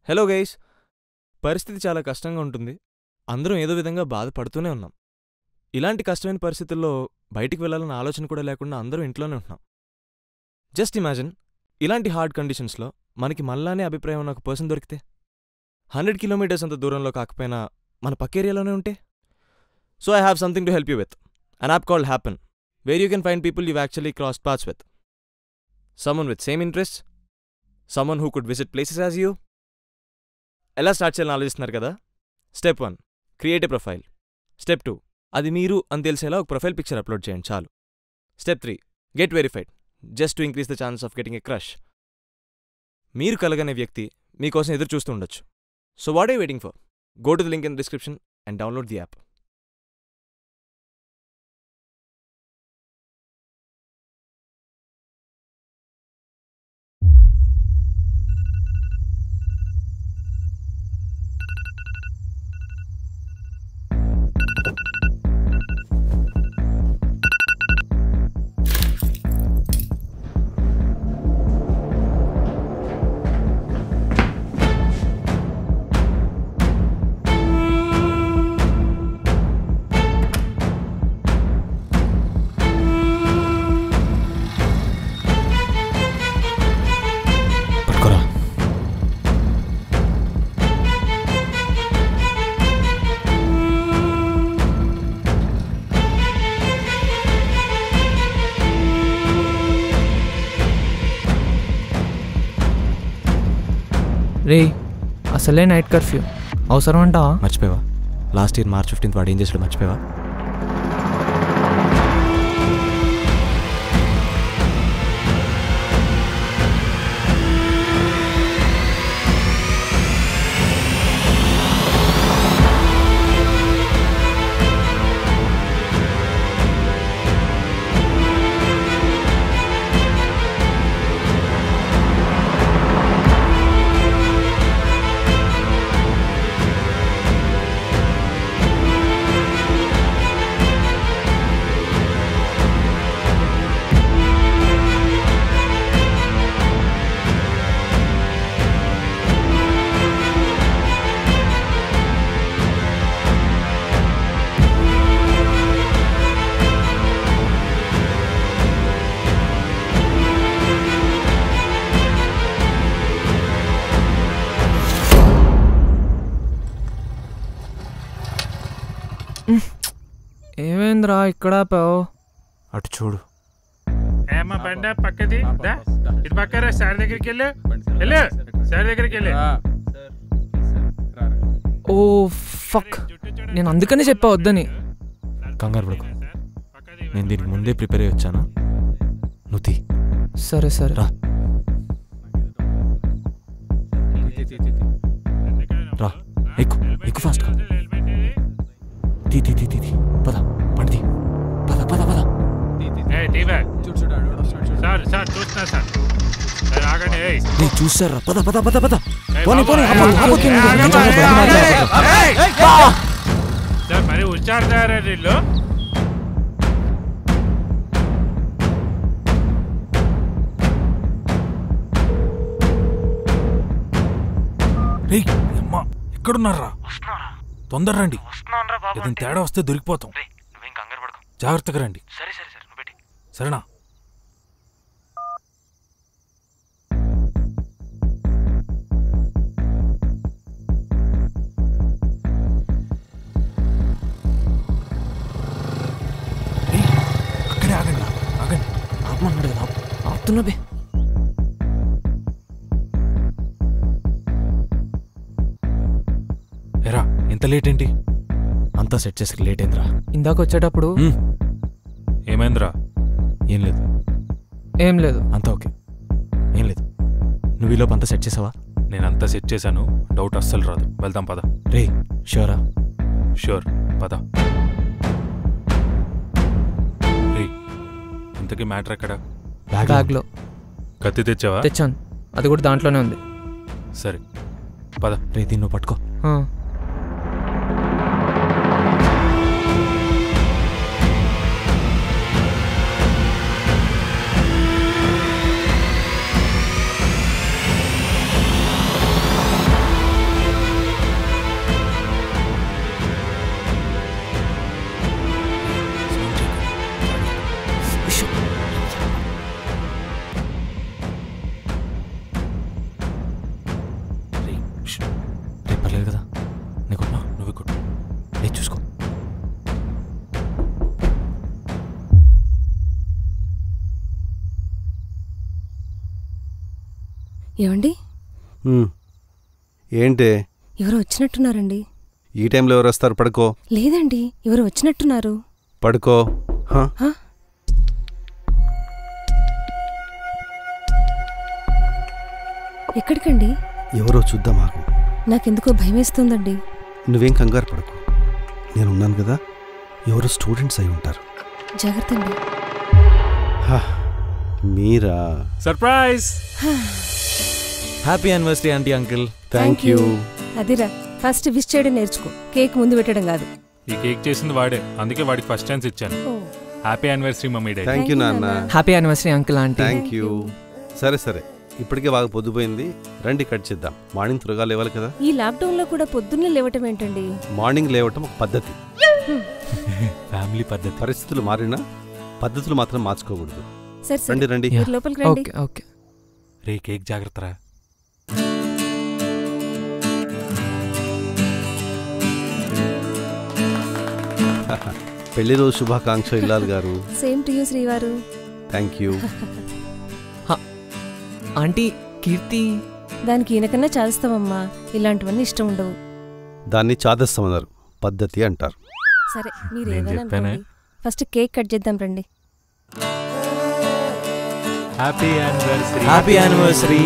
Hello guys పరిస్థితి చాలా కష్టంగా ఉంటుంది అందరం ఏదో విధంగా బాధపడుతూనే ఉన్నాం ఇలాంటి కష్టమైన పరిస్థితుల్లో బయటికి వెళ్ళాలన్న ఆలోచన కూడా లేకుండా అందరం ఇంట్లోనే ఉంటున్నాం జస్ట్ ఇమాజిన్ ఇలాంటి హార్డ్ కండిషన్స్లో మనకి మళ్ళానే అభిప్రాయం ఉన్న ఒక పర్సన్ దొరికితే హండ్రెడ్ కిలోమీటర్స్ అంత దూరంలో కాకపోయినా మన పక్క ఏరియాలోనే ఉంటే so I have something to help you with an app called happen where you can find people you actually cross paths with someone with same interest someone who could visit places as you ఎలా start చేయాలని ఆలోచిస్తున్నారు కదా step one create a profile step two అది మీరు అని తెలిసేలా ఒక profile picture upload చేయండి చాలు step three get verified just to increase the chance of getting a crush మీరు కలగనే వ్యక్తి మీకోసం ఎదురు చూస్తూ ఉండొచ్చు so what are waiting for go to the link in description and download the app పట్టుకోరా రే అసలే నైట్ కర్ఫ్యూ అవసరం అంటావా మర్చిపోయావా లాస్ట్ ఇయర్ మార్చ్ ఫిఫ్టీన్త్ వాడు ఏం చేసాడు మర్చిపోయావా ఏమైందిరా ఇక్కడ ఆపావు అటు చూడు ఏమా బండ పక్కది దా ఇటు పక్కరా సార్ దగ్గరికి వెళ్ళు వెళ్ళు సార్ దగ్గరికి వెళ్ళు ఓ ఫక్ నేను అందుకనే చెప్పా వద్దని కంగారు పడుకో నేను దీనికి ముందే ప్రిపేర్ అయ్యి వచ్చాను నువ్వు తీ సరే సరే రా రా ఎక్కు ఎక్కు ఫాస్ట్గా తీ తీ తీ తీ తీ పద పండి పద పద పద ఏ టీవా సార్ సార్ చూస్తున్నా సార్ సార్ ఆగండి ఏయ్ నీ చూసారా పద పద పద పద ఏయ్ పోనీ బాబు, పోనీ ఏయ్ ఆపొద్దు, బాబు, ఆపొద్దు, ఏయ్ నువ్వు ఆగండి, కొంచెం ఏయ్, బయట ఏయ్, మాట్లాడు. ఏయ్, సార్ మరి ఉచ్చారుతారా వీళ్ళు రేయ్ అమ్మా ఎక్కడున్నారా తొందర రండి ఏదైనా తేడా వస్తే దొరికిపోతాం జాగ్రత్తగా రండి సరేనా రేయ్, అక్కడే ఆగండి ఆగండి ఆపమన్నాడు కదా, ఆపు. ఆపుతున్నా బే ఎరా ఎంత లేట్ ఏంటి అంతా సెట్ చేసి లేట్ అయిందిరా ఇందాక వచ్చేటప్పుడు హ్మ్, ఏమైందిరా ఏం లేదు ఏం లేదు అంతా ఓకే ఏం లేదు నువ్వు ఈలోపు అంతా సెట్ చేసావా నేనంతా సెట్ చేశాను డౌట్ అస్సలు రాదు వెళ్దాం పద రే షూరా షూర్ పద రేయ్ ఇంతకీ మ్యాటర్ ఎక్కడ బ్యాగ్ బ్యాగ్లో కత్తి తెచ్చావా తెచ్చాను అది కూడా దాంట్లోనే ఉంది సరే పద రే దీన్ని నువ్వు పట్టుకో ఆ, రేపు పర్లేదు కదా నీకు నువ్వు కొట్టు లేదు చూసుకో ఏమండి ఉమ్. ఏంటే ఎవరో వచ్చినట్టున్నారండి ఈ టైంలో ఎవరు వస్తారు పడుకో లేదండి ఎవరో వచ్చినట్టున్నారు పడుకో హ? హ? ఎక్కడికండి ఎవరో చూద్దాం ఆగు నాకెందుకో భయమేస్తోందండి నువ్వేం కంగారు పడకు నేను ఉన్నాను కదా ఎవరో స్టూడెంట్స్ అయి ఉంటారు జాగ్రత్త అండి హ, మీరా surprise happy anniversary aunty uncle thank you అదిరా ఫస్ట్ విష్ చేయడం నేర్చుకో కేక్ ముందు పెట్టడం కాదు ఈ కేక్ చేసింది వాడే అందుకే వాడికి ఫస్ట్ ఛాన్స్ ఇచ్చాను happy anniversary mummy daddy thank you నాన్న happy anniversary uncle aunty thank you సరే సరే ఇప్పటికే బాగా పొద్దుపోయింది రండి కట్ చేద్దాం మార్నింగ్ త్వరగా లేవాలి కదా ఈ లాక్డౌన్ లో కూడా పొద్దున్నే లేవటం ఏంటండి మార్నింగ్ లేవటం ఒక పద్ధతి ఫ్యామిలీ పద్ధతి పరిస్థితులు మారినా పద్ధతులు మాత్రం మార్చుకోకూడదు సరే సరే రండి రండి మీరు లోపలికి రండి ఓకే ఓకే రే కేక్ జాగ్రత్తరా పెళ్లి రోజు శుభాకాంక్ష ఇల్లాల్ గారు సేమ్ టు యూ శ్రీవారు థ్యాంక్ యూ ఆంటీ కీర్తి దానికి ఈయనకన్నా చేస్తామమ్మా ఇలాంటివన్నీ ఇష్టం ఉండవు దాన్ని చాదస్తం అన్నారు పద్ధతి అంటారు సరే మీరు నేను ఏమైనా చెప్పానే. అనుకోండి. ఫస్ట్ కేక్ కట్ చేద్దాం రండి హ్యాపీ యానివర్సరీ హ్యాపీ యానివర్సరీ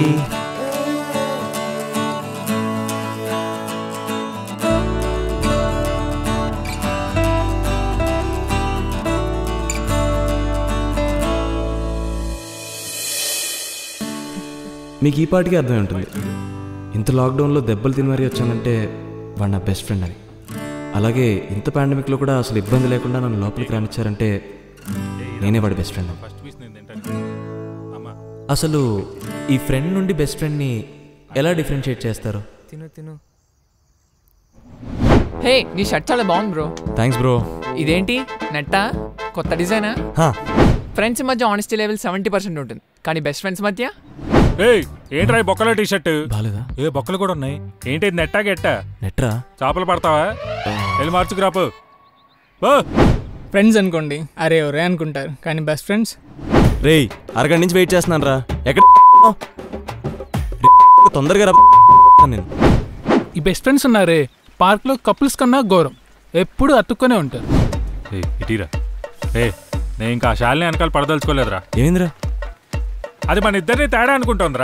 మీకు ఈ పాటికి అర్థమై ఉంటుంది ఇంత లాక్డౌన్లో దెబ్బలు తిని మరీ వచ్చానంటే వాడు నా బెస్ట్ ఫ్రెండ్ అని అలాగే ఇంత పాండమిక్లో కూడా అసలు ఇబ్బంది లేకుండా నన్ను లోపలికి రానిచ్చారంటే నేనే వాడి బెస్ట్ ఫ్రెండ్ అని ఫస్ట్ పీస్ నేను తింటాను అమ్మా అసలు ఈ ఫ్రెండ్ నుండి బెస్ట్ ఫ్రెండ్ని ఎలా డిఫరెన్షియేట్ చేస్తారు తిను తిను హే నీ షర్ట్ చాలా బాగుంది బ్రో థ్యాంక్స్ బ్రో ఇదేంటి నెట్టా కొత్త డిజైనా ఫ్రెండ్స్ మధ్య ఆనెస్టీ లెవెల్ సెవెంటీ పర్సెంట్ ఉంటుంది కానీ బెస్ట్ ఫ్రెండ్స్ మధ్య ఏయ్ ఏంట్రా ఈ బొక్కలో టీ షర్ట్ బాలేదా ఏ బొక్కలు కూడా ఉన్నాయి ఏంటి ఇది నెట్టా గెట్టా నెట్రా చేపలు పడతావా వెళ్ళి మార్చుకురాపు ఓ ఫ్రెండ్స్ అనుకోండి అరే ఒరే అనుకుంటారు కానీ బెస్ట్ ఫ్రెండ్స్ రేయ్ అరగంట నుంచి వెయిట్ చేస్తున్నాను రా ఎక్కడ తొందరగా రా నేను ఈ బెస్ట్ ఫ్రెండ్స్ ఉన్నారే పార్క్లో కపుల్స్ కన్నా ఘోరం ఎప్పుడు అతుక్కొనే ఉంటారు ఏయ్, ఇటీరా ఏ నేను ఇంకా ఆ శాలిని వెనకాల పడదలుచుకోలేదురా ఏమైందిరా అది మన ఇద్దరిని తేడా అనుకుంటోందిరా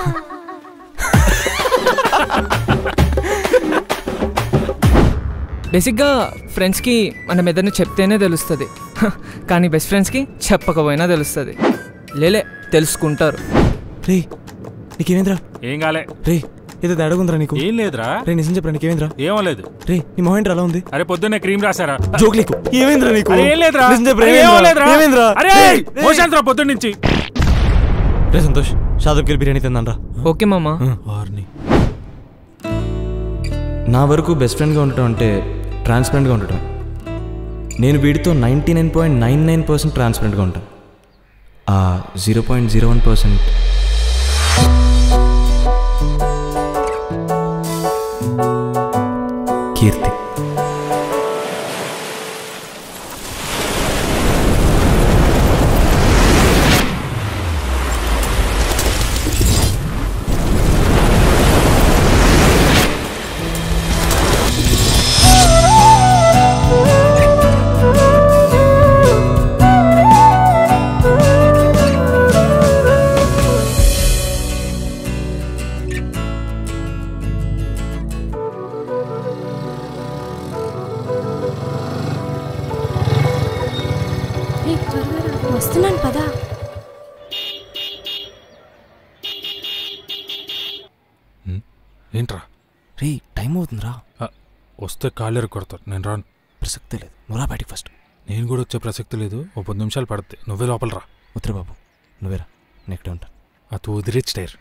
బేసిక్గా ఫ్రెండ్స్కి మనం ఏదైనా చెప్తేనే తెలుస్తుంది హ, కానీ బెస్ట్ ఫ్రెండ్స్కి చెప్పకపోయినా తెలుస్తుంది లేలే తెలుసుకుంటారు రే నీకేమైందిరా ఏం కాలే రే ఏదో తేడాగుందిరా నీకు ఏం లేదురా రే నిజం చెప్పరా నీకేమైందిరా ఏమో లేదు రే నీ మొహం ఏంట్రా అలా ఉంది అరే పొద్దున్నే క్రీమ్ రాశారా జోక్ నీకు ఏమైందిరా నీకు అరే ఏం లేదురా నిజం చెప్పరా అరే ఏమో లేదురా ఏమైందిరా అరే రేయ్, మోషాంతరా పొద్దున్న నుంచి రే సంతోష్ షాదబ్కి బిర్యానీ తిందాన్రా ఓకే మామా వారిని నా వరకు బెస్ట్ ఫ్రెండ్గా ఉండటం అంటే ట్రాన్స్పరెంట్గా ఉండటం నేను వీడితో ninety nine point nine nine percent ట్రాన్స్పరెంట్గా ఉంటాను ఆ zero point zero one percent Keerthi ఏయ్, త్వరగా రా. వస్తున్నాను పదా ఏంట్రా రే టైం అవుతుందిరా ఆ, వస్తే కాళ్ళు కొడతారు నేను రాను ప్రసక్తే లేదు నువ్వు రా బయటికి ఫస్ట్ నేను కూడా వచ్చే ప్రసక్తి లేదు ఓ పది నిమిషాలు పడుతుంది నువ్వే లోపల రా ఉత్తర బాబు నువ్వేరా నెక్స్ట్ ఉంటాను ఆ తూ రిచ్ టైర్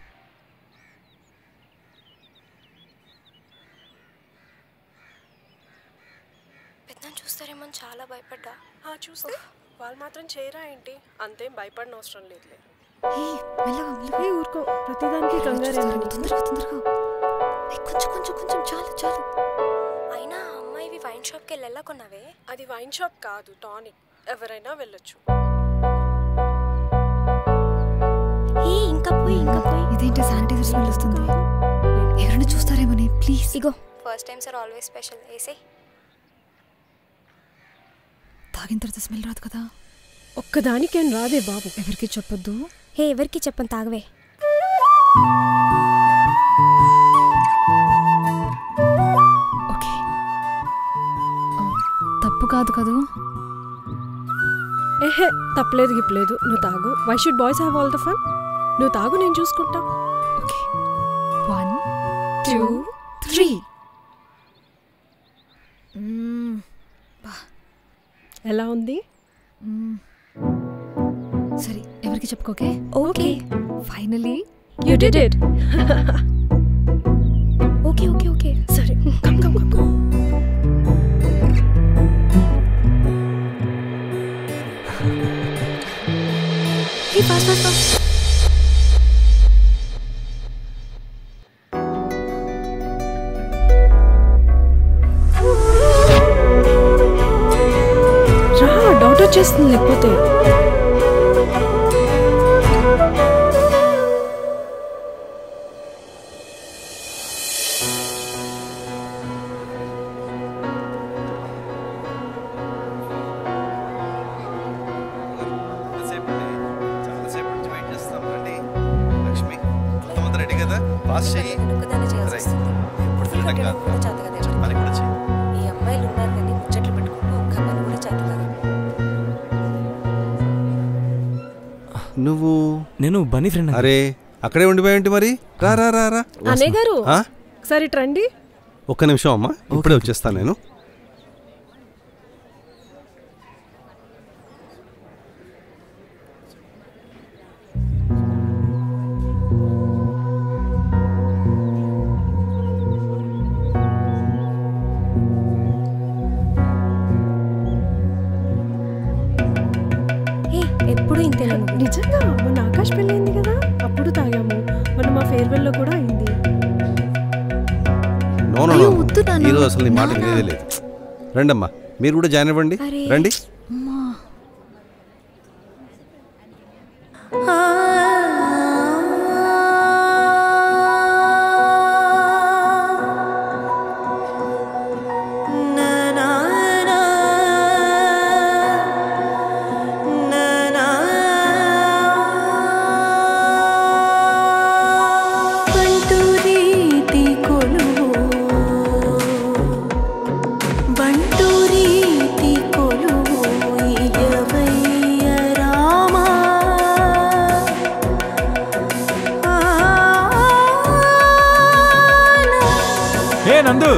పెద్ద చూస్తారేమో అని చాలా భయపడ్డా ఆ చూస్తే వాళ్ళు మాత్రం చేయరా ఏంటి అంతేం భయపడిన అవసరం లేదులే ఏయ్, మెల్లగా మెల్లగా ఏ ఊరుకో ప్రతిదానికి కంగారు తొందరగా తొందరగా ఏయ్, కొంచెం షాప్కి వెళ్ళి ఎలా కొన్నావే అది వైన్ షాప్ కాదు టానిక్ ఎవరైనా వెళ్ళొచ్చు ఏ ఇంకా పోయి ఇంకా పోయి ఇదేంటి శానిటైజర్ స్మెల్ వస్తుంది ఎవరైనా చూస్తారేమోని ప్లీజ్ ఇగో first time sir always special వేసే తాగిన తర్వాత స్మెల్ రాదు కదా ఒక్కదానికేం రాదే బాబు ఎవరికి చెప్పొద్దు హే ఎవరికి చెప్పను తాగవే ఓకే ఆ, తప్పు కాదు కదూ ఏహే తప్పలేదు గిప్పలేదు నువ్వు తాగు why should boys have all the fun నువ్వు తాగు నేను చూసుకుంటా ఓకే వన్ టూ త్రీ ఎలా ఉంది సరే ఎవరికి చెప్పుకోకే okay finally you did it okay okay okay సరే come come come come hey fast fast fast రా డౌట్ వచ్చేస్తుంది లేకపోతే చాలాసేపు నుంచి వెయిట్ చేస్తాం రండి లక్ష్మి మొత్తం అంతా రెడీ కదా పాస్ చెయ్యి ఒక్కదాన్నే చేయాల్సి రైట్. వస్తుంది. ఎప్పుడు ఫుల్ తినడం కట్టడం కాదు కూడా చేత కదా పని కూడా చెయ్యి ఈ అమ్మాయిలు ఉన్నారు కానీ ముచ్చట్లు పెట్టుకుంటూ ఒక్క పని కూడా చేత కదా నువ్వు నేను బనీ ఫ్రెండ్ అరే అక్కడే ఉండిపోయావేంటి మరి రా రా రా రా అనే గారు ఆ? ఒకసారి ఇటు రండి ఒక్క నిమిషం అమ్మా ఇప్పుడే వచ్చేస్తాను నేను ఏ ఎప్పుడు ఇంతేనా నువ్వు? నిజంగా మొన్న ఆకాష్ పెళ్ళైంది కదా అప్పుడు తాగాము మొన్న మా ఫేర్వెల్లో కూడా అయింది నో నో అయ్యో, నో. వద్దు నాన్న. ఈరోజు అసలు నీ మాట నాన్న. వినేదే లేదు రండమ్మా మీరు కూడా జాయిన్ అవ్వండి అరే. రండి అమ్మా బంటు రీతి కొలువు బంటు రీతి కొలువు ఇయవయ్య రామా హే నందు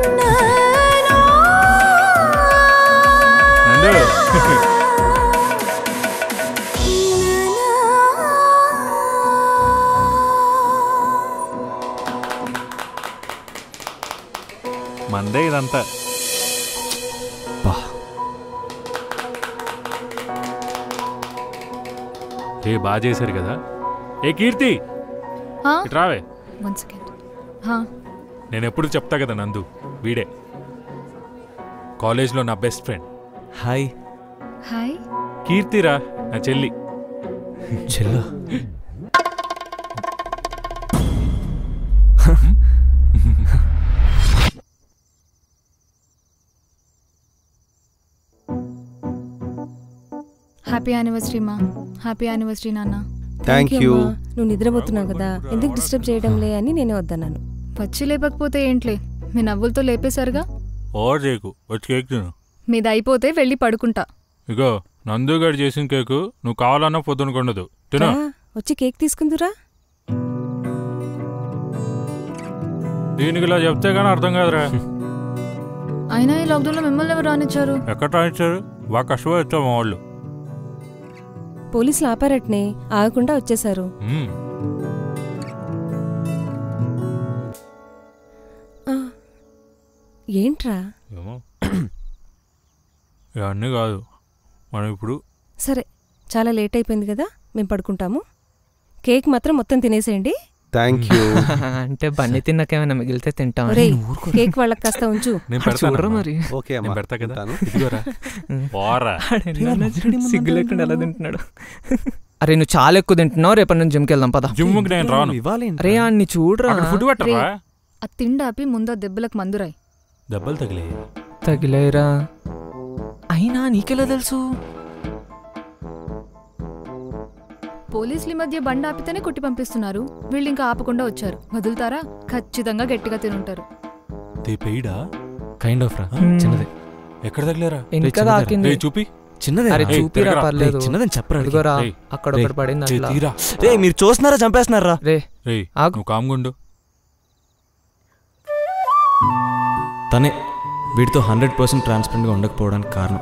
నందు మందే ఇదంతా ఏ బాగా చేశారు కదా ఏ కీర్తి ఇటు రావే వన్ సెకండ్ నేను ఎప్పుడు చెప్తా కదా నందు వీడే కాలేజ్లో నా బెస్ట్ ఫ్రెండ్ హాయ్ హాయ్ కీర్తిరా నా చెల్లి చెల్లా హ్యాపీ యానివర్సరీ మా హ్యాపీ యానివర్సరీ నాన్న థ్యాంక్ యూ అమ్మా. నువ్వు నిద్రపోతున్నావు కదా ఎందుకు డిస్టర్బ్ చేయడంలే అని నేనే వద్దన్నాను వచ్చి లేపకపోతే ఏంట్లే మీ నవ్వులతో లేపేశారుగా ఓవర్ చేయకు వచ్చి కేక్ తిను మీది అయిపోతే వెళ్ళి పడుకుంటా ఇగో నందుగాడు చేసిన కేకు నువ్వు కావాలన్నా పొద్దునకుండదు తిను రా, వచ్చి కేక్ తీసుకుందురా దీనికి ఇలా చెప్తే కానీ అర్థం కాదురా అయినా ఈ లాక్డౌన్లో మిమ్మల్ని ఎవరు రానిచ్చారు ఎక్కడ రాయించారు బాగా కష్టపడి వచ్చావు మా వాళ్ళు పోలీసులు ఆపారట్నే ఆగకుండా వచ్చేశారు మ్మ్. ఆ, ఏంట్రా ఏమో ఇవన్నీ కాదు మనం ఇప్పుడు సరే చాలా లేట్ అయిపోయింది కదా మేము పడుకుంటాము కేక్ మాత్రం మొత్తం తినేసేయండి థ్యాంక్ యూ అంటే బండి తిన్నాకేమైనా మిగిలితే తింటాం ఒరేయ్ కేక్ వాళ్ళకి కాస్త ఉంచు నేను చూడరా పెడతాను మరి ఓకే నేను అమ్మా పెడతా కదా ఉంటాను. ఇదిగోరా పోరా సిగ్గు లేకుండా ఎలా తింటున్నాడు అరే నువ్వు చాలా ఎక్కువ తింటున్నావు రేపటి నుంచి జిమ్కి వెళ్దాం పద జిమ్కి నేను రాను ఇవ్వాలి అరే అన్ని చూడరా అక్కడ ఫుడ్ పెట్టరా ఆ తిండాపి ముందు దెబ్బలకు మందురాయి దెబ్బలు తగిలే తగిలేరా అయినా నీకెలా తెలుసు పోలీసులు ఈ మధ్య బండి ఆపితేనే కొట్టి పంపిస్తున్నారు వీళ్ళు ఇంకా ఆపకుండా వచ్చారు వదులుతారా ఖచ్చితంగా గట్టిగా తినుంటారు దే పెయిడా కైండ్ ఆఫ్ రా Hmm. చిన్నదే ఇంకా చిన్నదిరా. తాకింది రే చూపి చిన్నదే అరే ఏయ్, చూపిరా తిరగరా. పర్లేదు చిన్నదని చెప్పరా ఇదిగోరా రేయ్, అక్కడ రేయ్, ఒకటి పడింది చే అట్లా తీరా రే మీరు చూస్తున్నారా చంపేస్తున్నారా రే రే ఆగు. నువ్వు కామ్గుండు తనే వీడితో హండ్రెడ్ పర్సెంట్ ట్రాన్స్పరెంట్గా ఉండకపోవడానికి కారణం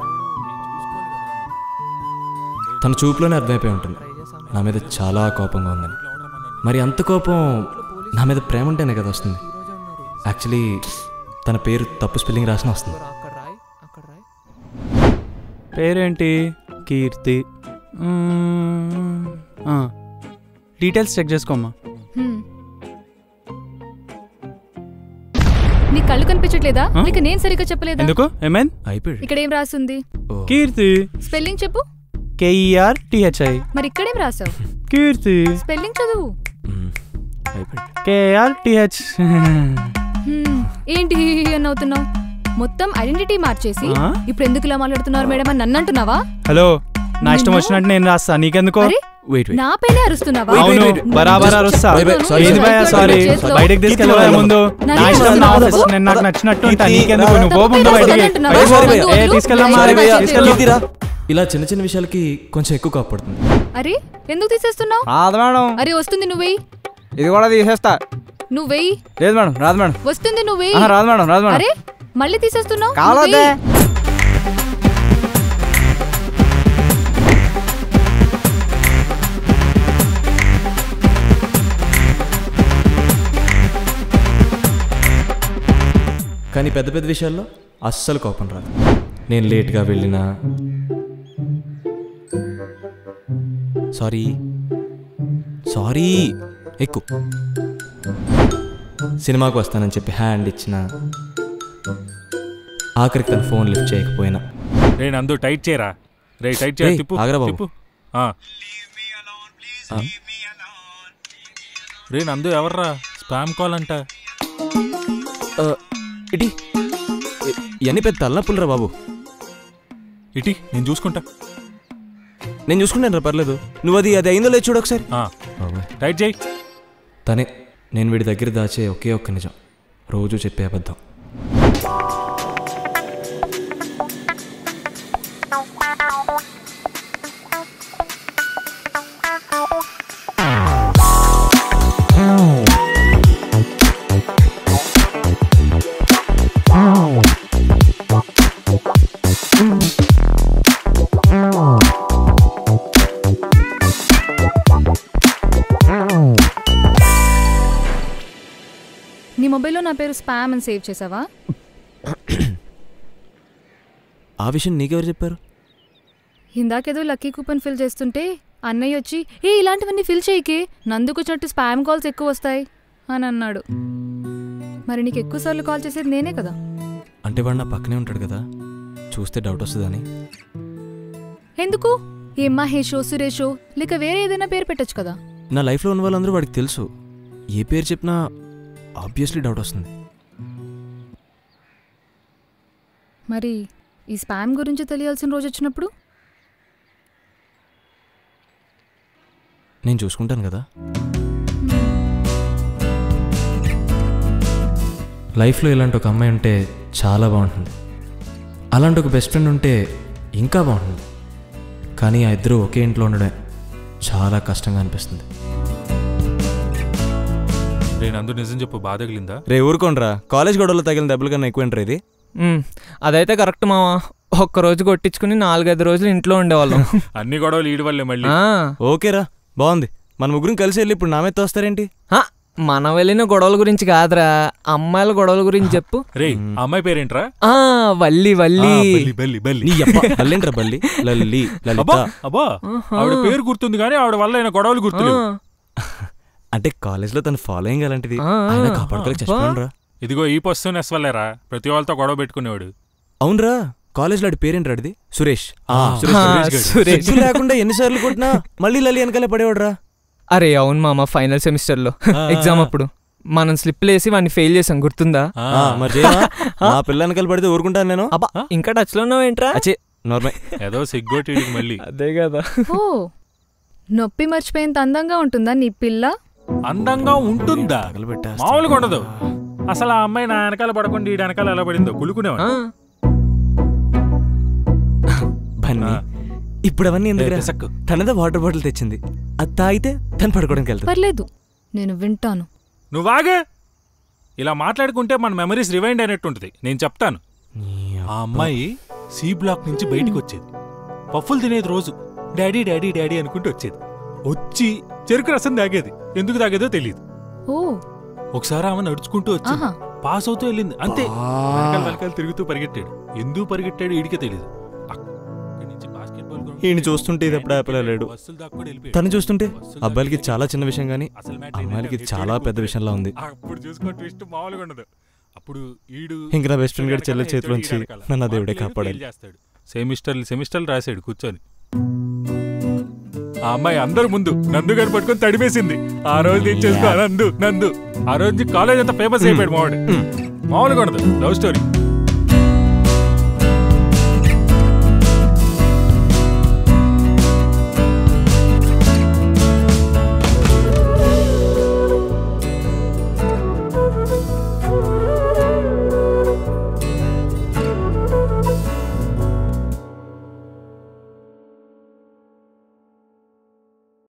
తన చూపులోనే అర్థమైపోయి ఉంటుంది నా మీద చాలా కోపంగా ఉందని మరి అంత కోపం నా మీద ప్రేమ ఉంటేనే కదా వస్తుంది యాక్చువల్లీ తన పేరు తప్పు స్పెల్లింగ్ రాసిన వస్తుంది అక్కడ రాయ్ అక్కడ రాయ్ పేరేంటి కీర్తి మ్మ్. ఆ. డీటెయిల్స్ చెక్ చేసుకోమ్మా హ్మ్. నీ కళ్ళు కనిపించట్లేదా ఆ? లేక నేను సరిగ్గా చెప్పలేదా ఎందుకు ఏమైంది అయిపోయాడు ఇక్కడ ఏం రాసుంది ఓ. కీర్తి స్పెల్లింగ్ చెప్పు కేఈఆర్ టిహెచ్ఐ మరి ఇక్కడేం రాసావు కీర్తి స్పెల్లింగ్ చదువు మ్మ్. అయిపోయాడు కేఆర్ టిహెచ్ హ్మ్. ఏంటి అని అవుతున్నావు మొత్తం ఐడెంటిటీ మార్చేసి ఆ? ఇప్పుడు ఎందుకు ఇలా మాట్లాడుతున్నారు మేడం అని నన్ను అంటున్నావా హలో నా ఇష్టం నిన్ను- వచ్చినట్టు నేను రాస్తా నీకెందుకు అరే వెయిట్ వెయిట్ నా పైన అరుస్తున్నావా అవును wait, wait. బరాబర్ అరుస్తా Wait, wait, sorry, ఏది sorry, భయ sorry, సారీ చేతిలో- బయటకు తీసుకెళ్ళవా ముందు నన్ను నా ఇష్టం నా ఏమన్నా ఆఫీస్ బాబు? నేను నాకు నచ్చినట్టు ఉంటా కీర్తి, నీకెందుకు రా, నువ్వు రా, పోముందు రా, బయటికి రా, రా, బయటికి రా, పోయి. రా, ఏ రా, తీసుకెళ్ళమ్మా రా, రా, తీసుకెళ్ళు రా, ఇలా చిన్న చిన్న విషయాలకి కొంచెం ఎక్కువ కాపాడుతుంది అరే ఎందుకు తీసేస్తున్నావు రాదు మేడం అరే వస్తుంది నువ్వెయ్యి ఇది కూడా తీసేస్తా నువ్వెయ్యి లేదు మేడం రాదు మేడం వస్తుంది నువ్వెయ్యి ఆహా, రాదు మేడం రాదు మేడం అరే మళ్ళీ తీసేస్తున్నావు కావలదే నువ్వెయ్యి. కానీ పెద్ద పెద్ద విషయాల్లో అస్సలు కోపం రాదు నేను లేట్గా వెళ్ళినా సారీ సారీ ఎక్కువ సినిమాకు వస్తానని చెప్పి హ్యాండ్ ఇచ్చిన ఆఖరికి తన ఫోన్ లిఫ్ట్ చేయకపోయినా రే నందు టైట్ చేయరా రే టైట్ చేయరా రేయ్, తిప్పు ఆగరా బాబు. తిప్పు ఆ. ఆ. రే నందు ఎవర్రా స్పామ్ కాల్ అంట ఆ, ఇటీ ఇ- ఇవన్నీ పెద్ద తలనొప్పులురా బాబు ఇటీ నేను చూసుకుంటా నేను చూసుకుంటాను రా పర్లేదు నువ్వు అది అది అయిందో లేదు చూడు ఒకసారి ఆ, టైట్ చేయి తనే నేను వీడి దగ్గర దాచే ఒకే ఒక్క నిజం రోజు చెప్పే అబద్ధం నీ మొబైల్లో నా పేరు స్పామ్ అని సేవ్ చేసావా ఆ విషయం నీకెవరు చెప్పారు ఇందాకేదో లక్కీ కూపన్ ఫిల్ చేస్తుంటే అన్నయ్య వచ్చి ఏ ఇలాంటివన్నీ ఫిల్ చేయకే నందుకొచ్చినట్టు స్పామ్ కాల్స్ ఎక్కువ వస్తాయి అని అన్నాడు మరి నీకు ఎక్కువసార్లు కాల్ చేసేది నేనే కదా అంటే వాడు నా పక్కనే ఉంటాడు కదా చూస్తే డౌట్ వస్తుందని ఎందుకు ఏ మహేషో సురేషో లేక వేరే ఏదైనా పేరు పెట్టొచ్చు కదా నా లైఫ్లో ఉన్న వాళ్ళందరూ వాడికి తెలుసు ఏ పేరు చెప్పినా ఆబ్వియస్లీ డౌట్ వస్తుంది మరి ఈ స్పామ్ గురించి తెలియాల్సిన రోజు వచ్చినప్పుడు నేను చూసుకుంటాను కదా లైఫ్లో ఇలాంటి ఒక అమ్మాయి ఉంటే చాలా బాగుంటుంది అలాంటి ఒక బెస్ట్ ఫ్రెండ్ ఉంటే ఇంకా బాగుంటుంది కానీ ఆ ఇద్దరు ఒకే ఇంట్లో ఉండడం చాలా కష్టంగా అనిపిస్తుంది రే నందు నిజం చెప్పు బాధ తగిలిందా రే ఊరుకోండ్రా కాలేజ్ గొడవలో తగిలిన దెబ్బల కన్నా ఎక్కువ ఏంట్రా ఇది మ్, అదైతే కరెక్ట్ మావా ఒక్క రోజు కొట్టించుకుని నాలుగైదు రోజులు ఇంట్లో ఉండేవాళ్ళం అన్ని గొడవలు ఈడి వల్లే మళ్ళీ ఆ, ఓకేరా బాగుంది మన ముగ్గురం కలిసి వెళ్ళి ఇప్పుడు నా మీద తోస్తారేంటి హ, మనం వెళ్ళిన గొడవల గురించి కాదురా అమ్మాయిల గొడవల గురించి చెప్పు రే ఆ అమ్మాయి పేరేంట్రా ఆ వల్లి ఆ, వల్లి బల్లి బల్లి బల్లి నీ అబ్బా బల్లేంట్రా బల్లి లల్లి లలిత అబ్బా అబ్బా ఆహా. ఆవిడ పేరు గుర్తుంది కానీ ఆవిడ వల్ల అయిన గొడవలు ఆ, గుర్తులేవు అంటే కాలేజ్లో తన ఫాలోయింగ్ అలాంటిది ఆ, ఆయన ఆ, కాపాడుకోలేక అబ్బా. చచ్చిపోయానురా ఇదిగో ఈ పొస్తు నెస్వల్లేరా ప్రతి వాళ్ళతో గొడవ పెట్టుకునేవాడు అవునరా కాలేజ్లో ఆడి పేరేంటి రాడిది సురేష్ ఆ, సురేష్ ఆ, సురేష్ గాడు. సురేష్. సిగ్గు లేకుండా ఎన్నిసార్లు కొట్టినా మళ్ళీ లలి వెనకాలే పడేవాడురా అరే అవును మామ ఫైనల్ సెమిస్టర్లో ఎగ్జామ్ అప్పుడు మనం స్లిప్లు వేసి వాడిని ఫెయిల్ చేసాం గుర్తుందా ఆ, మరి చేయనా? నా పిల్ల వెనకాల పడితే ఊరుకుంటాను నేను అబ్బా ఇంకా టచ్ లో ఏంట్రా అచ్చే నార్మల్ ఏదో సిగ్గోటి మళ్ళీ అదే కదా ఓ నొప్పి మర్చిపోయేంత అందంగా ఉంటుందా నీ పిల్ల అందంగా ఉంటుందా మామూలుగా ఉండదు అసలు ఆ అమ్మాయి నా వెనకాల పడకుండా ఈ వెనకాల ఎలా పడిందో కులుకునేవాడు బన్నీ ఇప్పుడు అవన్నీ ఎందుకు తనదే వాటర్ బాటిల్ తెచ్చింది అది తాగితే తను పడుకోవడానికి వెళ్తాను పర్లేదు నేను వింటాను నువ్వు ఆగే ఇలా మాట్లాడుకుంటే మన మెమరీస్ రివైండ్ అయినట్టు ఉంటుంది నేను చెప్తాను ఆ అమ్మాయి సి బ్లాక్ నుంచి బయటికి వచ్చేది పఫ్ఫులు తినేది రోజు డాడీ డాడీ డాడీ అనుకుంటూ వచ్చేది వచ్చి చెరుకు రసం తాగేది ఎందుకు తాగేదో తెలియదు ఓ ఒకసారి ఆమె నడుచుకుంటూ వచ్చి ఆహా. పాస్ అవుతూ వెళ్ళింది అంతే వెనకాల వెనకాల తిరుగుతూ పరిగెట్టాడు ఎందుకు పరిగెట్టాడు ఈడికే తెలియదు ఈయన చూస్తుంటే ఇది ఎప్పుడు ఆపలే లేడు తను చూస్తుంటే అబ్బాయిలకి చాలా చిన్న విషయం కానీ అమ్మాయిలకి చాలా పెద్ద విషయంలా ఉంది అప్పుడు చూసుకో ట్విస్ట్ మామూలుగా ఉండదు అప్పుడు ఈడు ఇంక నా బెస్ట్ ఫ్రెండ్ గారి చెల్లెల చేతిలోంచి నన్ను ఆ దేవుడే కాపాడాలి చేస్తాడు సెమిస్టర్లు సెమిస్టర్లు రాశాడు కూర్చొని ఆ అమ్మాయి అందరు ముందు నందు గారు పట్టుకొని తడిపేసింది ఆ రోజు తెచ్చేసుకో నందు నందు ఆ రోజు కాలేజ్ అంతా ఫేమస్ అయిపోయాడు మావాడు మామూలుగా ఉండదు లవ్ స్టోరీ